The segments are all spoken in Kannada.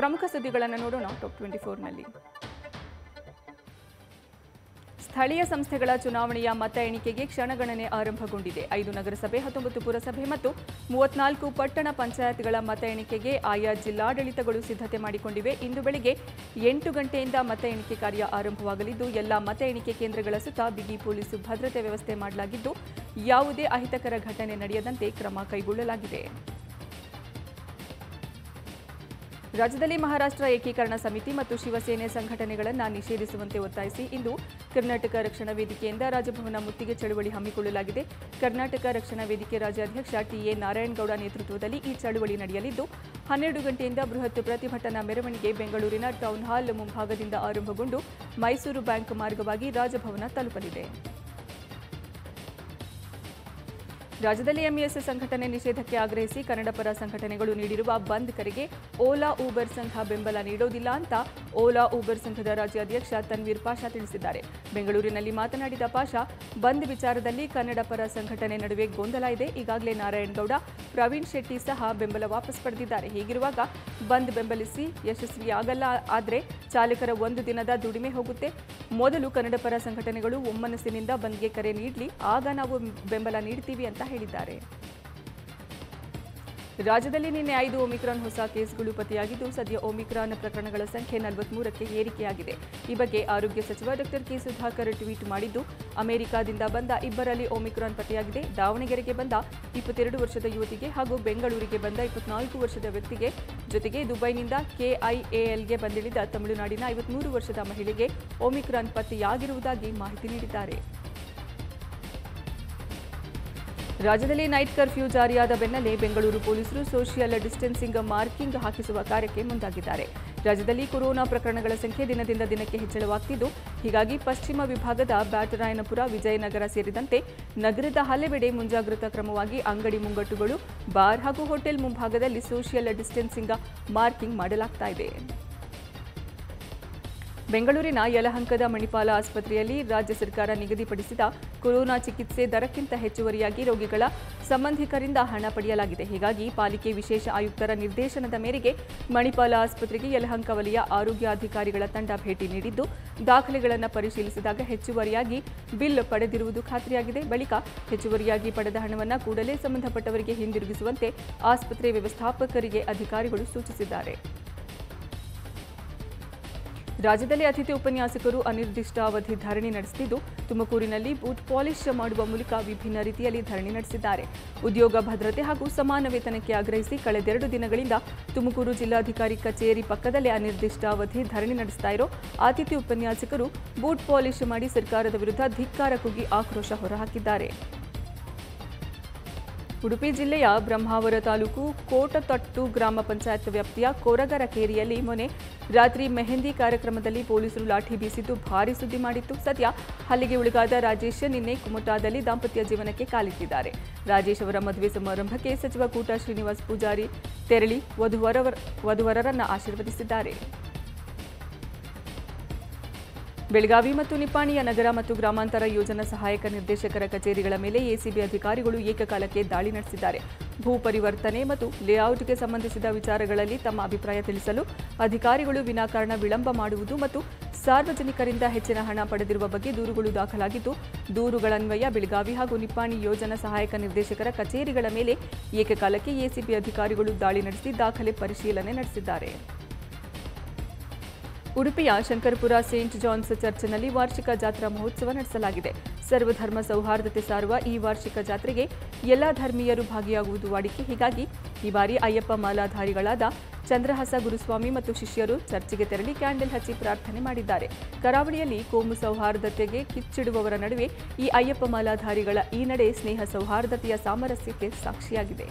ಪ್ರಮುಖ ಸುದ್ದಿಗಳನ್ನು ನೋಡೋಣ ಟಾಪ್ ಟ್ವೆಂಟಿ ಫೋರ್ನಲ್ಲಿ ಸ್ಥಳೀಯ ಸಂಸ್ಥೆಗಳ ಚುನಾವಣೆಯ ಮತ ಎಣಿಕೆಗೆ ಕ್ಷಣಗಣನೆ ಆರಂಭಗೊಂಡಿದೆ ಐದು ನಗರಸಭೆ ಹತ್ತೊಂಬತ್ತು ಪುರಸಭೆ ಮತ್ತು ಮೂವತ್ನಾಲ್ಕು ಪಟ್ಟಣ ಪಂಚಾಯತ್ಗಳ ಮತ ಎಣಿಕೆಗೆ ಆಯಾ ಜಿಲ್ಲಾಡಳಿತಗಳು ಸಿದ್ಧತೆ ಮಾಡಿಕೊಂಡಿವೆ ಇಂದು ಬೆಳಿಗ್ಗೆ ಎಂಟು ಗಂಟೆಯಿಂದ ಮತ ಎಣಿಕೆ ಕಾರ್ಯ ಆರಂಭವಾಗಲಿದ್ದು ಎಲ್ಲ ಮತ ಎಣಿಕೆ ಕೇಂದ್ರಗಳ ಸುತ್ತ ಬಿಗಿ ಪೊಲೀಸ್ ಭದ್ರತೆ ವ್ಯವಸ್ಥೆ ಮಾಡಲಾಗಿದ್ದು ಯಾವುದೇ ಅಹಿತಕರ ಘಟನೆ ನಡೆಯದಂತೆ ಕ್ರಮ ಕೈಗೊಳ್ಳಲಾಗಿದೆ ರಾಜ್ಯದಲ್ಲಿ ಮಹಾರಾಷ್ಟ್ರ ಏಕೀಕರಣ ಸಮಿತಿ ಮತ್ತು ಶಿವಸೇನೆ ಸಂಘಟನೆಗಳನ್ನು ನಿಷೇಧಿಸುವಂತೆ ಒತ್ತಾಯಿಸಿ ಇಂದು ಕರ್ನಾಟಕ ರಕ್ಷಣಾ ವೇದಿಕೆಯಿಂದ ರಾಜಭವನ ಮುತ್ತಿಗೆ ಚಳುವಳಿ ಹಮ್ಮಿಕೊಳ್ಳಲಾಗಿದೆ ಕರ್ನಾಟಕ ರಕ್ಷಣಾ ವೇದಿಕೆ ರಾಜ್ಯಾಧ್ಯಕ್ಷ ಟಿಎ ನಾರಾಯಣಗೌಡ ನೇತೃತ್ವದಲ್ಲಿ ಈ ಚಳುವಳಿ ನಡೆಯಲಿದ್ದು ಹನ್ನೆರಡು ಗಂಟೆಯಿಂದ ಬೃಹತ್ ಪ್ರತಿಭಟನಾ ಮೆರವಣಿಗೆ ಬೆಂಗಳೂರಿನ ಟೌನ್ ಹಾಲ್ ಮುಂಭಾಗದಿಂದ ಆರಂಭಗೊಂಡು ಮೈಸೂರು ಬ್ಯಾಂಕ್ ಮಾರ್ಗವಾಗಿ ರಾಜಭವನ ತಲುಪಲಿದೆ ರಾಜ್ಯದಲ್ಲಿ ಎಂಇಎಸ್ ಸಂಘಟನೆ ನಿಷೇಧಕ್ಕೆ ಆಗ್ರಹಿಸಿ ಕನ್ನಡ ಪರ ಸಂಘಟನೆಗಳು ನೀಡಿರುವ ಬಂದ್ ಕರೆಗೆ ಓಲಾ ಊಬರ್ ಸಂಘ ಬೆಂಬಲ ನೀಡೋದಿಲ್ಲ ಅಂತ ಓಲಾ ಊಬರ್ ಸಂಘದ ರಾಜ್ಯಾಧ್ಯಕ್ಷ ತನ್ವೀರ್ ಪಾಷಾ ತಿಳಿಸಿದ್ದಾರೆ ಬೆಂಗಳೂರಿನಲ್ಲಿ ಮಾತನಾಡಿದ ಪಾಷಾ ಬಂದ್ ವಿಚಾರದಲ್ಲಿ ಕನ್ನಡ ಪರ ಸಂಘಟನೆ ನಡುವೆ ಗೊಂದಲ ಇದೆ ಈಗಾಗಲೇ ನಾರಾಯಣಗೌಡ ಪ್ರವೀಣ್ ಶೆಟ್ಟಿ ಸಹ ಬೆಂಬಲ ವಾಪಸ್ ಪಡೆದಿದ್ದಾರೆ ಹೀಗಿರುವಾಗ ಬಂದ್ ಬೆಂಬಲಿಸಿ ಯಶಸ್ವಿಯಾಗಲ್ಲ ಆದರೆ ಚಾಲಕರ ಒಂದು ದಿನದ ದುಡಿಮೆ ಹೋಗುತ್ತೆ ಮೊದಲು ಕನ್ನಡ ಪರ ಸಂಘಟನೆಗಳು ಒಮ್ಮನಸ್ಸಿನಿಂದ ಬಂದ್ಗೆ ಕರೆ ನೀಡಲಿ ಆಗ ನಾವು ಬೆಂಬಲ ನೀಡ್ತೀವಿ ಅಂತ ಹೇಳಿದ್ದಾರೆ ರಾಜ್ಯದಲ್ಲಿ ನಿನ್ನೆ ಐದು ಒಮಿಕ್ರಾನ್ ಹೊಸ ಕೇಸ್ಗಳು ಪತ್ತೆಯಾಗಿದ್ದು ಸದ್ಯ ಒಮಿಕ್ರಾನ್ ಪ್ರಕರಣಗಳ ಸಂಖ್ಯೆ ನಲವತ್ಮೂರಕ್ಕೆ ಏರಿಕೆಯಾಗಿದೆ ಈ ಬಗ್ಗೆ ಆರೋಗ್ಯ ಸಚಿವ ಡಾಕ್ಟರ್ ಕೆ ಸುಧಾಕರ್ ಟ್ವೀಟ್ ಮಾಡಿದ್ದು ಅಮೆರಿಕಾದಿಂದ ಬಂದ ಇಬ್ಬರಲ್ಲಿ ಒಮಿಕ್ರಾನ್ ಪತ್ತೆಯಾಗಿದೆ ದಾವಣಗೆರೆಗೆ ಬಂದ ಇಪ್ಪತ್ತೆರಡು ವರ್ಷದ ಯುವತಿಗೆ ಹಾಗೂ ಬೆಂಗಳೂರಿಗೆ ಬಂದ ಇಪ್ಪತ್ನಾಲ್ಕು ವರ್ಷದ ವ್ಯಕ್ತಿಗೆ ಜೊತೆಗೆ ದುಬೈನಿಂದ ಕೆಐಎಎಲ್ಗೆ ಬಂದಿಳಿದ ತಮಿಳುನಾಡಿನ ಐವತ್ಮೂರು ವರ್ಷದ ಮಹಿಳೆಗೆ ಒಮಿಕ್ರಾನ್ ಪತ್ತೆಯಾಗಿರುವುದಾಗಿ ಮಾಹಿತಿ ನೀಡಿದ್ದಾರೆ ರಾಜ್ಯದಲ್ಲಿ ನೈಟ್ ಕರ್ಫ್ಯೂ ಜಾರಿಯಾದ ಬೆನ್ನಲ್ಲೇ ಬೆಂಗಳೂರು ಪೊಲೀಸರು ಸೋಷಿಯಲ್ ಡಿಸ್ಟೆನ್ಸಿಂಗ್ ಮಾರ್ಕಿಂಗ್ ಹಾಕಿಸುವ ಕಾರ್ಯಕ್ಕೆ ಮುಂದಾಗಿದ್ದಾರೆ ರಾಜ್ಯದಲ್ಲಿ ಕೊರೋನಾ ಪ್ರಕರಣಗಳ ಸಂಖ್ಯೆ ದಿನದಿಂದ ದಿನಕ್ಕೆ ಹೆಚ್ಚಳವಾಗ್ತಿದ್ದು ಹೀಗಾಗಿ ಪಶ್ಚಿಮ ವಿಭಾಗದ ಬ್ಯಾಟರಾಯನಪುರ ವಿಜಯನಗರ ಸೇರಿದಂತೆ ನಗರದ ಹಲವೆಡೆ ಮುಂಜಾಗ್ರತಾ ಕ್ರಮವಾಗಿ ಅಂಗಡಿ ಮುಂಗಟ್ಟುಗಳು ಬಾರ್ ಹಾಗೂ ಹೋಟೆಲ್ ಮುಂಭಾಗದಲ್ಲಿ ಸೋಷಿಯಲ್ ಡಿಸ್ಟೆನ್ಸಿಂಗ್ ಮಾರ್ಕಿಂಗ್ ಮಾಡಲಾಗ್ತಾ ಇದೆ ಬೆಂಗಳೂರಿನ ಯಲಹಂಕದ ಮಣಿಪಾಲ ಆಸ್ಪತ್ರೆಯಲ್ಲಿ ರಾಜ್ಯ ಸರ್ಕಾರ ನಿಗದಿಪಡಿಸಿದ ಕೊರೋನಾ ಚಿಕಿತ್ಸೆ ದರಕ್ಕಿಂತ ಹೆಚ್ಚುವರಿಯಾಗಿ ರೋಗಿಗಳ ಸಂಬಂಧಿಕರಿಂದ ಹಣ ಪಡೆಯಲಾಗಿದೆ ಹೀಗಾಗಿ ಪಾಲಿಕೆ ವಿಶೇಷ ಆಯುಕ್ತರ ನಿರ್ದೇಶನದ ಮೇರೆಗೆ ಮಣಿಪಾಲ ಆಸ್ಪತ್ರೆಗೆ ಯಲಹಂಕ ವಲಯ ಆರೋಗ್ಯಾಧಿಕಾರಿಗಳ ತಂಡ ಭೇಟಿ ನೀಡಿದ್ದು ದಾಖಲೆಗಳನ್ನು ಪರಿಶೀಲಿಸಿದಾಗ ಹೆಚ್ಚುವರಿಯಾಗಿ ಬಿಲ್ ಪಡೆದಿರುವುದು ಖಾತ್ರಿಯಾಗಿದೆ ಬಳಿಕ ಹೆಚ್ಚುವರಿಯಾಗಿ ಪಡೆದ ಹಣವನ್ನು ಕೂಡಲೇ ಸಂಬಂಧಪಟ್ಟವರಿಗೆ ಹಿಂದಿರುಗಿಸುವಂತೆ ಆಸ್ಪತ್ರೆ ವ್ಯವಸ್ಥಾಪಕರಿಗೆ ಅಧಿಕಾರಿಗಳು ಸೂಚಿಸಿದ್ದಾರೆ ರಾಜ್ಯದಲ್ಲಿ ಅತಿಥಿ ಉಪನ್ಯಾಸಕರು ಅನಿರ್ದಿಷ್ಟಾವಧಿ ಧರಣಿ ನಡೆಸುತ್ತಿದ್ದು ತುಮಕೂರಿನಲ್ಲಿ ಬೂತ್ ಪಾಲಿಶ್ ಮಾಡುವ ಮೂಲಕ ವಿಭಿನ್ನ ರೀತಿಯಲ್ಲಿ ಧರಣಿ ನಡೆಸಿದ್ದಾರೆ ಉದ್ಯೋಗ ಭದ್ರತೆ ಹಾಗೂ ಸಮಾನ ವೇತನಕ್ಕೆ ಆಗ್ರಹಿಸಿ ಕಳೆದೆರಡು ದಿನಗಳಿಂದ ತುಮಕೂರು ಜಿಲ್ಲಾಧಿಕಾರಿ ಕಚೇರಿ ಪಕ್ಕದಲ್ಲೇ ಅನಿರ್ದಿಷ್ಟಾವಧಿ ಧರಣಿ ನಡೆಸ್ತಾ ಇರೋ ಅತಿಥಿ ಉಪನ್ಯಾಸಕರು ಬೂಟ್ ಪಾಲಿಶ್ ಮಾಡಿ ಸರ್ಕಾರದ ವಿರುದ್ಧ ಧಿಕ್ಕಾರ ಕೂಗಿ ಆಕ್ರೋಶ ಹೊರಹಾಕಿದ್ದಾರೆ ಉಡುಪಿ ಜಿಲ್ಲೆಯ ಬ್ರಹ್ಮಾವರ ತಾಲೂಕು ಕೋಟತಟ್ಟು ಗ್ರಾಮ ಪಂಚಾಯತ್ ವ್ಯಾಪ್ತಿಯ ಕೊರಗರ ಕೇರಿಯಲ್ಲಿ ಮೊನ್ನೆ ರಾತ್ರಿ ಮೆಹಂದಿ ಕಾರ್ಯಕ್ರಮದಲ್ಲಿ ಪೊಲೀಸರು ಲಾಠಿ ಬೀಸಿದ್ದು ಭಾರಿ ಸುದ್ದಿ ಮಾಡಿತ್ತು ಸದ್ಯ ಹಲ್ಲೆಗೆ ಒಳಗಾದ ರಾಜೇಶ್ ನಿನ್ನೆ ಕುಮಟಾದಲ್ಲಿ ದಾಂಪತ್ಯ ಜೀವನಕ್ಕೆ ಕಾಲಿಟ್ಟಿದ್ದಾರೆ ರಾಜೇಶ್ ಅವರ ಮದುವೆ ಸಮಾರಂಭಕ್ಕೆ ಸಚಿವ ಕೂಟ ಶ್ರೀನಿವಾಸ್ ಪೂಜಾರಿ ತೆರಳಿ ವಧುವರವರ ವಧುವರರನ್ನ ಆಶೀರ್ವದಿಸಿದ್ದಾರೆ ಬೆಳಗಾವಿ ಮತ್ತು ನಿಪ್ಪಾಣಿಯ ನಗರ ಮತ್ತು ಗ್ರಾಮಾಂತರ ಯೋಜನಾ ಸಹಾಯಕ ನಿರ್ದೇಶಕರ ಕಚೇರಿಗಳ ಮೇಲೆ ಎಸಿಬಿ ಅಧಿಕಾರಿಗಳು ಏಕಕಾಲಕ್ಕೆ ದಾಳಿ ನಡೆಸಿದ್ದಾರೆ ಭೂ ಪರಿವರ್ತನೆ ಮತ್ತು ಲೇಔಟ್ಗೆ ಸಂಬಂಧಿಸಿದ ವಿಚಾರಗಳಲ್ಲಿ ತಮ್ಮ ಅಭಿಪ್ರಾಯ ತಿಳಿಸಲು ಅಧಿಕಾರಿಗಳು ವಿನಾಕಾರಣ ವಿಳಂಬ ಮಾಡುವುದು ಮತ್ತು ಸಾರ್ವಜನಿಕರಿಂದ ಹೆಚ್ಚಿನ ಹಣ ಪಡೆದಿರುವ ಬಗ್ಗೆ ದೂರುಗಳು ದಾಖಲಾಗಿದ್ದು ದೂರುಗಳನ್ವಯ ಬೆಳಗಾವಿ ಹಾಗೂ ನಿಪ್ಪಾಣಿ ಯೋಜನಾ ಸಹಾಯಕ ನಿರ್ದೇಶಕರ ಕಚೇರಿಗಳ ಮೇಲೆ ಏಕಕಾಲಕ್ಕೆ ಎಸಿಬಿ ಅಧಿಕಾರಿಗಳು ದಾಳಿ ನಡೆಸಿ ದಾಖಲೆ ಪರಿಶೀಲನೆ ನಡೆಸಿದ್ದಾರೆ ಉಡುಪಿಯ ಶಂಕರಪುರ ಸೇಂಟ್ ಜಾನ್ಸ್ ಚರ್ಚ್ನಲ್ಲಿ ವಾರ್ಷಿಕ ಜಾತ್ರಾ ಮಹೋತ್ಸವ ನಡೆಸಲಾಗಿದೆ ಸರ್ವಧರ್ಮ ಸೌಹಾರ್ದತೆ ಸಾರುವ ಈ ವಾರ್ಷಿಕ ಜಾತ್ರೆಗೆ ಎಲ್ಲ ಧರ್ಮೀಯರು ಭಾಗಿಯಾಗುವುದು ವಾಡಿಕೆ ಹೀಗಾಗಿ ಈ ಬಾರಿ ಅಯ್ಯಪ್ಪ ಮಾಲಾಧಾರಿಗಳಾದ ಚಂದ್ರಹಾಸ ಗುರುಸ್ವಾಮಿ ಮತ್ತು ಶಿಷ್ಯರು ಚರ್ಚಿಗೆ ತೆರಳಿ ಕ್ಯಾಂಡಲ್ ಹಚ್ಚಿ ಪ್ರಾರ್ಥನೆ ಮಾಡಿದ್ದಾರೆ ಕರಾವಳಿಯಲ್ಲಿ ಕೋಮು ಸೌಹಾರ್ದತೆಗೆ ಕಿಚ್ಚಿಡುವವರ ನಡುವೆ ಈ ಅಯ್ಯಪ್ಪ ಮಾಲಾಧಾರಿಗಳ ಈ ನಡೆ ಸ್ನೇಹ ಸೌಹಾರ್ದತೆಯ ಸಾಮರಸ್ಯಕ್ಕೆ ಸಾಕ್ಷಿಯಾಗಿದೆ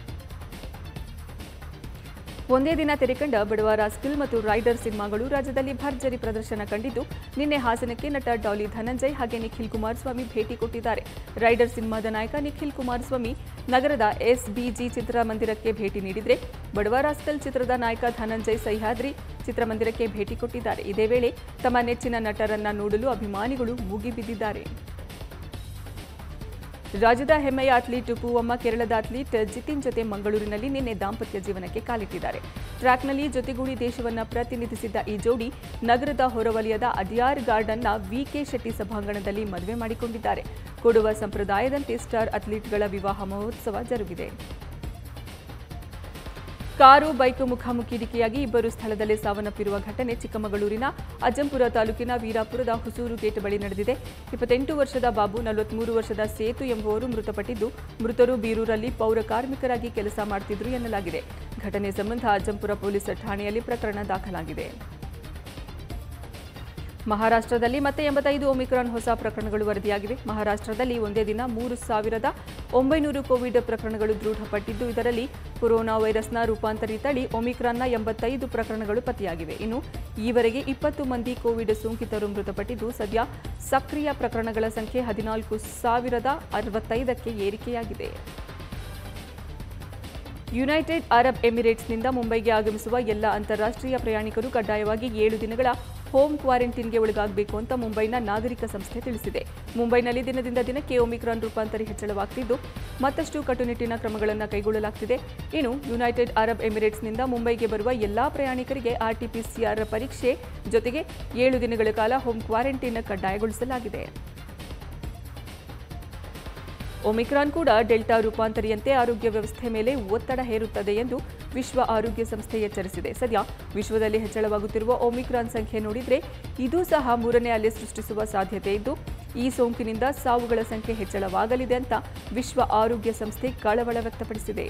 ಒಂದೇ ದಿನ ತೆರೆಕಂಡ ಬಡವ ರಾಸ್ಕಿಲ್ ಮತ್ತು ರೈಡರ್ ಸಿನಿಮಾಗಳು ರಾಜ್ಯದಲ್ಲಿ ಭರ್ಜರಿ ಪ್ರದರ್ಶನ ಕಂಡಿದ್ದು ನಿನ್ನೆ ಹಾಸನಕ್ಕೆ ನಟ ಡಾಲಿ ಧನಂಜಯ್ ಹಾಗೆ ನಿಖಿಲ್ ಕುಮಾರಸ್ವಾಮಿ ಭೇಟಿ ಕೊಟ್ಟಿದ್ದಾರೆ ರೈಡರ್ ಸಿನಿಮಾದ ನಾಯಕ ನಿಖಿಲ್ ಕುಮಾರಸ್ವಾಮಿ ನಗರದ ಎಸ್ಬಿಜಿ ಚಿತ್ರಮಂದಿರಕ್ಕೆ ಭೇಟಿ ನೀಡಿದರೆ ಬಡವ ರಾಸ್ಕಲ್ ಚಿತ್ರದ ನಾಯಕ ಧನಂಜಯ್ ಸಹ್ಯಾದ್ರಿ ಚಿತ್ರಮಂದಿರಕ್ಕೆ ಭೇಟಿ ಕೊಟ್ಟಿದ್ದಾರೆ ಇದೇ ವೇಳೆ ತಮ್ಮ ನೆಚ್ಚಿನ ನಟರನ್ನ ನೋಡಲು ಅಭಿಮಾನಿಗಳು ಮುಗಿಬಿದ್ದಿದ್ದಾರೆ ರಾಜ್ಯದ ಹೆಮ್ಮೆಯ ಅಥ್ಲೀಟ್ ಪೂವಮ್ಮ ಕೇರಳದ ಅಥ್ಲೀಟ್ ಜಿತಿನ್ ಜೊತೆ ಮಂಗಳೂರಿನಲ್ಲಿ ನಿನ್ನೆ ದಾಂಪತ್ಯ ಜೀವನಕ್ಕೆ ಕಾಲಿಟ್ಟಿದ್ದಾರೆ ಟ್ರ್ಯಾಕ್ನಲ್ಲಿ ಜೊತೆಗೂಡಿ ದೇಶವನ್ನ ಪ್ರತಿನಿಧಿಸಿದ್ದ ಈ ಜೋಡಿ ನಗರದ ಹೊರವಲಯದ ಅಡಿಯಾರ್ ಗಾರ್ಡನ್ನ ವಿಕೆ ಶೆಟ್ಟಿ ಸಭಾಂಗಣದಲ್ಲಿ ಮದುವೆ ಮಾಡಿಕೊಂಡಿದ್ದಾರೆ ಕೊಡುವ ಸಂಪ್ರದಾಯದಂತೆ ಸ್ಟಾರ್ ಅಥ್ಲೀಟ್ಗಳ ವಿವಾಹ ಮಹೋತ್ಸವ ಜರುಗಿದೆ ಕಾರು ಬೈಕ್ ಮುಖಾಮುಖಿ ಡಿಕೆಯಾಗಿ ಇಬ್ಬರು ಸ್ಥಳದಲ್ಲೇ ಸಾವನ್ನಪ್ಪಿರುವ ಘಟನೆ ಚಿಕ್ಕಮಗಳೂರಿನ ಅಜ್ಜಂಪುರ ತಾಲೂಕಿನ ವೀರಾಪುರದ ಹುಸೂರು ಗೇಟ್ ಬಳಿ ನಡೆದಿದೆ ಇಪ್ಪತ್ತೆಂಟು ವರ್ಷದ ಬಾಬು ನಲವತ್ಮೂರು ವರ್ಷದ ಸೇತು ಎಂಬುವರು ಮೃತಪಟ್ಟಿದ್ದು ಮೃತರು ಬೀರೂರಲ್ಲಿ ಪೌರ ಕಾರ್ಮಿಕರಾಗಿ ಕೆಲಸ ಮಾಡುತ್ತಿದ್ರು ಎನ್ನಲಾಗಿದೆ ಘಟನೆ ಸಂಬಂಧ ಅಜ್ಜಂಪುರ ಪೊಲೀಸ್ ಠಾಣೆಯಲ್ಲಿ ಪ್ರಕರಣ ದಾಖಲಾಗಿದೆ ಮಹಾರಾಷ್ಟ್ರದಲ್ಲಿ ಮತ್ತೆ ಎಂಬತ್ತೈದು ಒಮಿಕ್ರಾನ್ ಹೊಸ ಪ್ರಕರಣಗಳು ವರದಿಯಾಗಿವೆ ಮಹಾರಾಷ್ಟ್ರದಲ್ಲಿ ಒಂದೇ ದಿನ ಮೂರು ಸಾವಿರದ ಒಂಬೈನೂರು ಕೋವಿಡ್ ಪ್ರಕರಣಗಳು ದೃಢಪಟ್ಟಿದ್ದು ಇದರಲ್ಲಿ ಕೊರೋನಾ ವೈರಸ್ನ ರೂಪಾಂತರಿ ತಳಿ ಒಮಿಕ್ರಾನ್ನ ಎಂಬತ್ತೈದು ಪ್ರಕರಣಗಳು ಪತ್ತೆಯಾಗಿವೆ ಇನ್ನು ಈವರೆಗೆ ಇಪ್ಪತ್ತು ಮಂದಿ ಕೋವಿಡ್ ಸೋಂಕಿತರು ಮೃತಪಟ್ಟಿದ್ದು ಸದ್ಯ ಸಕ್ರಿಯ ಪ್ರಕರಣಗಳ ಸಂಖ್ಯೆ ಹದಿನಾಲ್ಕು ಸಾವಿರದ ಅರವತ್ತೈದಕ್ಕೆ ಏರಿಕೆಯಾಗಿದೆ ಯುನೈಟೆಡ್ ಅರಬ್ ಎಮಿರೇಟ್ಸ್ನಿಂದ ಮುಂಬೈಗೆ ಆಗಮಿಸುವ ಎಲ್ಲ ಅಂತಾರಾಷ್ಟ್ರೀಯ ಪ್ರಯಾಣಿಕರು ಕಡ್ಡಾಯವಾಗಿ ಏಳು ದಿನಗಳ ಹೋಮ್ ಕ್ವಾರಂಟೈನ್ಗೆ ಒಳಗಾಗಬೇಕು ಅಂತ ಮುಂಬೈನ ನಾಗರಿಕ ಸಂಸ್ಥೆ ತಿಳಿಸಿದೆ ಮುಂಬೈನಲ್ಲಿ ದಿನದಿಂದ ದಿನಕ್ಕೆ ಒಮಿಕ್ರಾನ್ ರೂಪಾಂತರಿ ಹೆಚ್ಚಳವಾಗ್ತಿದ್ದು ಮತ್ತಷ್ಟು ಕಟ್ಟುನಿಟ್ಟಿನ ಕ್ರಮಗಳನ್ನು ಕೈಗೊಳ್ಳಲಾಗ್ತಿದೆ ಇನ್ನು ಯುನೈಟೆಡ್ ಅರಬ್ ಎಮಿರೇಟ್ಸ್ನಿಂದ ಮುಂಬೈಗೆ ಬರುವ ಎಲ್ಲಾ ಪ್ರಯಾಣಿಕರಿಗೆ ಆರ್ಟಿಪಿಸಿಆರ್ ಪರೀಕ್ಷೆ ಜೊತೆಗೆ ಏಳು ದಿನಗಳ ಕಾಲ ಹೋಮ್ ಕ್ವಾರಂಟೈನ್ ಕಡ್ಡಾಯಗೊಳಿಸಲಾಗಿದೆ ಒಮಿಕ್ರಾನ್ ಕೂಡ ಡೆಲ್ಟಾ ರೂಪಾಂತರಿಯಂತೆ ಆರೋಗ್ಯ ವ್ಯವಸ್ಥೆ ಮೇಲೆ ಒತ್ತಡ ಹೇರುತ್ತದೆ ಎಂದು ವಿಶ್ವ ಆರೋಗ್ಯ ಸಂಸ್ಥೆ ಎಚ್ಚರಿಸಿದೆ ಸದ್ಯ ವಿಶ್ವದಲ್ಲಿ ಹೆಚ್ಚಳವಾಗುತ್ತಿರುವ ಒಮಿಕ್ರಾನ್ ಸಂಖ್ಯೆ ನೋಡಿದರೆ ಇದೂ ಸಹ ಮೂರನೇ ಅಲೆ ಸೃಷ್ಟಿಸುವ ಸಾಧ್ಯತೆ ಇದ್ದು ಈ ಸೋಂಕಿನಿಂದ ಸಾವುಗಳ ಸಂಖ್ಯೆ ಹೆಚ್ಚಳವಾಗಲಿದೆ ಅಂತ ವಿಶ್ವ ಆರೋಗ್ಯ ಸಂಸ್ಥೆ ಕಳವಳ ವ್ಯಕ್ತಪಡಿಸಿದೆ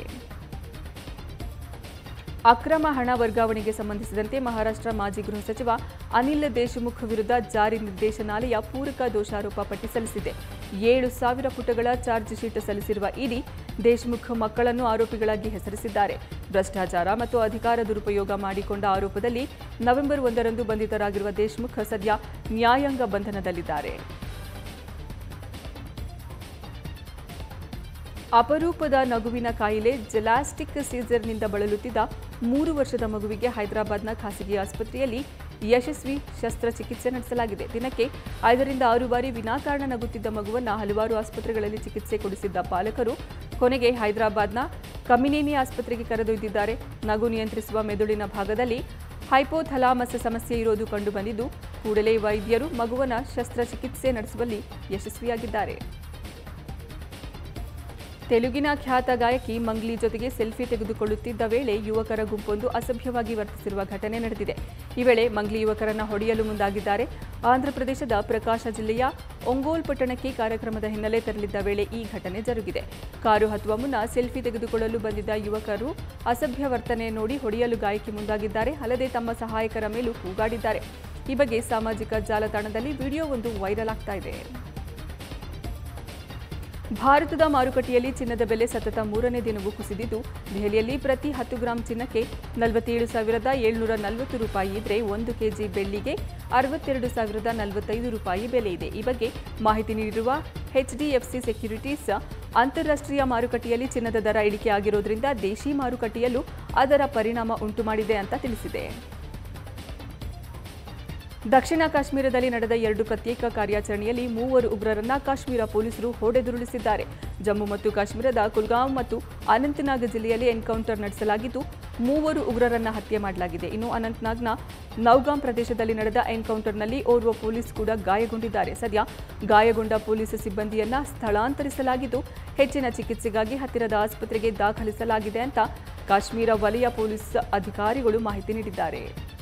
ಅಕ್ರಮ ಹಣ ವರ್ಗಾವಣೆಗೆ ಸಂಬಂಧಿಸಿದಂತೆ ಮಹಾರಾಷ್ಟ್ರ ಮಾಜಿ ಗೃಹ ಸಚಿವ ಅನಿಲ್ ದೇಶಮುಖ್ ವಿರುದ್ಧ ಜಾರಿ ನಿರ್ದೇಶನಾಲಯ ಪೂರಕ ದೋಷಾರೋಪ ಪಟ್ಟಿ ಸಲ್ಲಿಸಿದೆ ಏಳು ಸಾವಿರ ಪುಟಗಳ ಚಾರ್ಜ್ ಶೀಟ್ ಸಲ್ಲಿಸಿರುವ ಇಡಿ ದೇಶಮುಖ್ ಮಕ್ಕಳನ್ನು ಆರೋಪಿಗಳಾಗಿ ಹೆಸರಿಸಿದ್ದಾರೆ ಭ್ರಷ್ಟಾಚಾರ ಮತ್ತು ಅಧಿಕಾರ ದುರುಪಯೋಗ ಮಾಡಿಕೊಂಡ ಆರೋಪದಲ್ಲಿ ನವೆಂಬರ್ ಒಂದರಂದು ಬಂಧಿತರಾಗಿರುವ ದೇಶಮುಖ್ ಸದ್ಯ ನ್ಯಾಯಾಂಗ ಬಂಧನದಲ್ಲಿದ್ದಾರೆ ಅಪರೂಪದ ನಗುವಿನ ಕಾಯಿಲೆ ಜೆಲಾಸ್ಟಿಕ್ ಸೀಸರ್ನಿಂದ ಬಳಲುತ್ತಿದ್ದ ಮೂರು ವರ್ಷದ ಮಗುವಿಗೆ ಹೈದರಾಬಾದ್ನ ಖಾಸಗಿ ಆಸ್ಪತ್ರೆಯಲ್ಲಿ ಯಶಸ್ವಿ ಶಸ್ತ್ರಚಿಕಿತ್ಸೆ ನಡೆಸಲಾಗಿದೆ ದಿನಕ್ಕೆ ಐದರಿಂದ ಆರು ಬಾರಿ ವಿನಾಕಾರಣ ನಗುತ್ತಿದ್ದ ಮಗುವನ್ನು ಹಲವಾರು ಆಸ್ಪತ್ರೆಗಳಲ್ಲಿ ಚಿಕಿತ್ಸೆ ಕೊಡಿಸಿದ್ದ ಪಾಲಕರು ಕೊನೆಗೆ ಹೈದರಾಬಾದ್ನ ಕಮಿನೇನಿ ಆಸ್ಪತ್ರೆಗೆ ಕರೆದೊಯ್ದಿದ್ದಾರೆ ನಗು ನಿಯಂತ್ರಿಸುವ ಮೆದುಳಿನ ಭಾಗದಲ್ಲಿ ಹೈಪೋಥಲಾಮಸ್ ಸಮಸ್ಯೆ ಇರೋದು ಕಂಡುಬಂದಿದ್ದು ಕೂಡಲೇ ವೈದ್ಯರು ಮಗುವನ ಶಸ್ತ್ರಚಿಕಿತ್ಸೆ ನಡೆಸುವಲ್ಲಿ ಯಶಸ್ವಿಯಾಗಿದ್ದಾರೆ ತೆಲುಗಿನ ಖ್ಯಾತ ಗಾಯಕಿ ಮಂಗ್ಲಿ ಜೊತೆಗೆ ಸೆಲ್ಫಿ ತೆಗೆದುಕೊಳ್ಳುತ್ತಿದ್ದ ವೇಳೆ ಯುವಕರ ಗುಂಪೊಂದು ಅಸಭ್ಯವಾಗಿ ವರ್ತಿಸಿರುವ ಘಟನೆ ನಡೆದಿದೆ ಈ ವೇಳೆ ಮಂಗ್ಲಿ ಯುವಕರನ್ನ ಹೊಡೆಯಲು ಮುಂದಾಗಿದ್ದಾರೆ ಆಂಧ್ರಪ್ರದೇಶದ ಪ್ರಕಾಶ ಜಿಲ್ಲೆಯ ಒಂಗೋಲ್ ಪಟ್ಟಣಕ್ಕೆ ಕಾರ್ಯಕ್ರಮದ ಹಿನ್ನೆಲೆ ತೆರಳಿದ್ದ ವೇಳೆ ಈ ಘಟನೆ ಜರುಗಿದೆ ಕಾರು ಹತ್ತುವ ಮುನ್ನ ಸೆಲ್ಫಿ ತೆಗೆದುಕೊಳ್ಳಲು ಬಂದಿದ್ದ ಯುವಕರು ಅಸಭ್ಯ ವರ್ತನೆ ನೋಡಿ ಹೊಡೆಯಲು ಗಾಯಕಿ ಮುಂದಾಗಿದ್ದಾರೆ ಅಲ್ಲದೆ ತಮ್ಮ ಸಹಾಯಕರ ಮೇಲೂ ಕೂಗಾಡಿದ್ದಾರೆ ಈ ಬಗ್ಗೆ ಸಾಮಾಜಿಕ ಜಾಲತಾಣದಲ್ಲಿ ವಿಡಿಯೋವೊಂದು ವೈರಲ್ ಆಗ್ತಾ ಇದೆ ಭಾರತದ ಮಾರುಕಟ್ಟೆಯಲ್ಲಿ ಚಿನ್ನದ ಬೆಲೆ ಸತತ ಮೂರನೇ ದಿನವೂ ಕುಸಿದಿದ್ದು ದೆಹಲಿಯಲ್ಲಿ ಪ್ರತಿ ಹತ್ತು ಗ್ರಾಂ ಚಿನ್ನಕ್ಕೆ ನಲವತ್ತೇಳು ಸಾವಿರದ ಏಳ್ನೂರ ನಲವತ್ತು ರೂಪಾಯಿ ಇದ್ರೆ ಒಂದು ಕೆಜಿ ಬೆಳ್ಳಿಗೆ ಅರವತ್ತೆರಡು ಸಾವಿರದ ನಲವತ್ತೈದು ರೂಪಾಯಿ ಬೆಲೆ ಇದೆ ಈ ಬಗ್ಗೆ ಮಾಹಿತಿ ನೀಡಿರುವ ಎಚ್ಡಿಎಫ್ಸಿ ಸೆಕ್ಯುರಿಟೀಸ್ ಅಂತಾರಾಷ್ಟ್ರೀಯ ಮಾರುಕಟ್ಟೆಯಲ್ಲಿ ಚಿನ್ನದ ದರ ಇಳಿಕೆ ಆಗಿರೋದ್ರಿಂದ ದೇಶಿ ಮಾರುಕಟ್ಟೆಯಲ್ಲೂ ಅದರ ಪರಿಣಾಮ ಉಂಟುಮಾಡಿದೆ ಅಂತ ತಿಳಿಸಿದೆ ದಕ್ಷಿಣ ಕಾಶ್ಮೀರದಲ್ಲಿ ನಡೆದ ಎರಡು ಪ್ರತ್ಯೇಕ ಕಾರ್ಯಾಚರಣೆಯಲ್ಲಿ ಮೂವರು ಉಗ್ರರನ್ನ ಕಾಶ್ಮೀರ ಪೊಲೀಸರು ಹೊಡೆದುರುಳಿಸಿದ್ದಾರೆ ಜಮ್ಮು ಮತ್ತು ಕಾಶ್ಮೀರದ ಕುಲ್ಗಾಂವ್ ಮತ್ತು ಅನಂತನಾಗ್ ಜಿಲ್ಲೆಯಲ್ಲಿ ಎನ್ಕೌಂಟರ್ ನಡೆಸಲಾಗಿದ್ದು ಮೂವರು ಉಗ್ರರನ್ನ ಹತ್ಯೆ ಮಾಡಲಾಗಿದೆ ಇನ್ನು ಅನಂತನಾಗ್ನ ನೌಗಾಂ ಪ್ರದೇಶದಲ್ಲಿ ನಡೆದ ಎನ್ಕೌಂಟರ್ನಲ್ಲಿ ಓರ್ವ ಪೊಲೀಸ್ ಕೂಡ ಗಾಯಗೊಂಡಿದ್ದಾರೆ ಸದ್ಯ ಗಾಯಗೊಂಡ ಪೊಲೀಸ್ ಸಿಬ್ಬಂದಿಯನ್ನ ಸ್ಥಳಾಂತರಿಸಲಾಗಿದ್ದು ಹೆಚ್ಚಿನ ಚಿಕಿತ್ಸೆಗಾಗಿ ಹತ್ತಿರದ ಆಸ್ಪತ್ರೆಗೆ ದಾಖಲಿಸಲಾಗಿದೆ ಅಂತ ಕಾಶ್ಮೀರ ವಲಯ ಪೊಲೀಸ್ ಅಧಿಕಾರಿಗಳು ಮಾಹಿತಿ ನೀಡಿದ್ದಾರೆ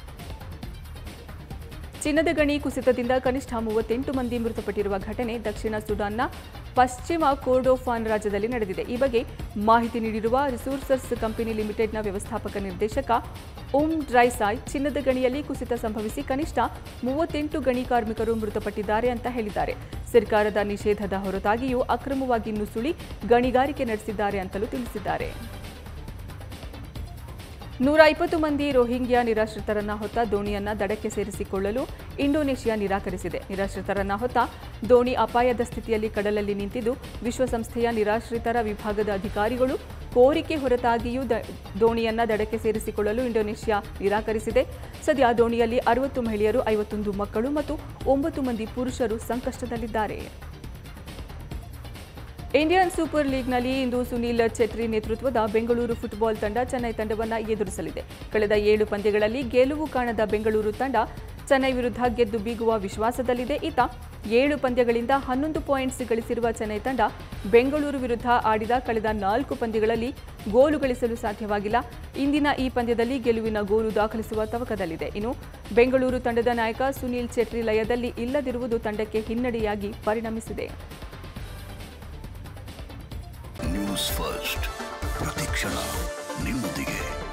ಚಿನ್ನದ ಗಣಿ ಕುಸಿತದಿಂದ ಕನಿಷ್ಠ ಮೂವತ್ತೆಂಟು ಮಂದಿ ಮೃತಪಟ್ಟಿರುವ ಘಟನೆ ದಕ್ಷಿಣ ಸುಡಾನ್ನ ಪಶ್ಚಿಮ ಕೋರ್ಡೋಫಾನ್ ರಾಜ್ಯದಲ್ಲಿ ನಡೆದಿದೆ ಈ ಬಗ್ಗೆ ಮಾಹಿತಿ ನೀಡಿರುವ ರಿಸೋರ್ಸಸ್ ಕಂಪನಿ ಲಿಮಿಟೆಡ್ನ ವ್ಯವಸ್ಥಾಪಕ ನಿರ್ದೇಶಕ ಓಂ ಡ್ರೈಸಾಯ್ ಚಿನ್ನದ ಗಣಿಯಲ್ಲಿ ಕುಸಿತ ಸಂಭವಿಸಿ ಕನಿಷ್ಠ ಮೂವತ್ತೆಂಟು ಗಣಿ ಕಾರ್ಮಿಕರು ಮೃತಪಟ್ಟಿದ್ದಾರೆ ಅಂತ ಹೇಳಿದ್ದಾರೆ ಸರ್ಕಾರದ ನಿಷೇಧದ ಹೊರತಾಗಿಯೂ ಅಕ್ರಮವಾಗಿ ನುಸುಳಿ ಗಣಿಗಾರಿಕೆ ನಡೆಸಿದ್ದಾರೆ ಅಂತಲೂ ತಿಳಿಸಿದ್ದಾರೆ ನೂರ ಇಪ್ಪತ್ತು ಮಂದಿ ರೋಹಿಂಗ್ಯಾ ನಿರಾಶ್ರಿತರನ್ನ ಹೊತ್ತ ದೋಣಿಯನ್ನ ದಡಕ್ಕೆ ಸೇರಿಸಿಕೊಳ್ಳಲು ಇಂಡೋನೇಷಿಯಾ ನಿರಾಕರಿಸಿದೆ ನಿರಾಶ್ರಿತರನ್ನ ಹೊತ್ತ ದೋಣಿ ಅಪಾಯದ ಸ್ಥಿತಿಯಲ್ಲಿ ಕಡಲಲ್ಲಿ ನಿಂತಿದ್ದು ವಿಶ್ವಸಂಸ್ಥೆಯ ನಿರಾಶ್ರಿತರ ವಿಭಾಗದ ಅಧಿಕಾರಿಗಳು ಕೋರಿಕೆ ಹೊರತಾಗಿಯೂ ದ- ದೋಣಿಯನ್ನ ದಡಕ್ಕೆ ಸೇರಿಸಿಕೊಳ್ಳಲು ಇಂಡೋನೇಷಿಯಾ ನಿರಾಕರಿಸಿದೆ ಸದ್ಯ ದೋಣಿಯಲ್ಲಿ ಅರವತ್ತು ಮಹಿಳೆಯರು ಐವತ್ತೊಂದು ಮಕ್ಕಳು ಮತ್ತು ಒಂಬತ್ತು ಮಂದಿ ಪುರುಷರು ಸಂಕಷ್ಟದಲ್ಲಿದ್ದಾರೆ ಇಂಡಿಯನ್ ಸೂಪರ್ ಲೀಗ್ನಲ್ಲಿ ಇಂದು ಸುನೀಲ್ ಛೆಟ್ರಿ ನೇತೃತ್ವದ ಬೆಂಗಳೂರು ಫುಟ್ಬಾಲ್ ತಂಡ ಚೆನ್ನೈ ತಂಡವನ್ನು ಎದುರಿಸಲಿದೆ ಕಳೆದ ಏಳು ಪಂದ್ಯಗಳಲ್ಲಿ ಗೆಲುವು ಕಾಣದ ಬೆಂಗಳೂರು ತಂಡ ಚೆನ್ನೈ ವಿರುದ್ಧ ಗೆದ್ದು ಬೀಗುವ ವಿಶ್ವಾಸದಲ್ಲಿದೆ ಈತ ಏಳು ಪಂದ್ಯಗಳಿಂದ ಹನ್ನೊಂದು ಪಾಯಿಂಟ್ಸ್ ಗಳಿಸಿರುವ ಚೆನ್ನೈ ತಂಡ ಬೆಂಗಳೂರು ವಿರುದ್ಧ ಆಡಿದ ಕಳೆದ ನಾಲ್ಕು ಪಂದ್ಯಗಳಲ್ಲಿ ಗೋಲು ಗಳಿಸಲು ಸಾಧ್ಯವಾಗಿಲ್ಲ ಇಂದಿನ ಈ ಪಂದ್ಯದಲ್ಲಿ ಗೆಲುವಿನ ಗೋಲು ದಾಖಲಿಸುವ ತವಕದಲ್ಲಿದೆ ಇನ್ನು ಬೆಂಗಳೂರು ತಂಡದ ನಾಯಕ ಸುನೀಲ್ ಛೆಟ್ರಿ ಲಯದಲ್ಲಿ ಇಲ್ಲದಿರುವುದು ತಂಡಕ್ಕೆ ಹಿನ್ನಡೆಯಾಗಿ ಪರಿಣಮಿಸಿದೆ ನ್ಯೂಸ್ ಫಸ್ಟ್ ಪ್ರತಿಕ್ಷಣ ನಿಮ್ಮೊಂದಿಗೆ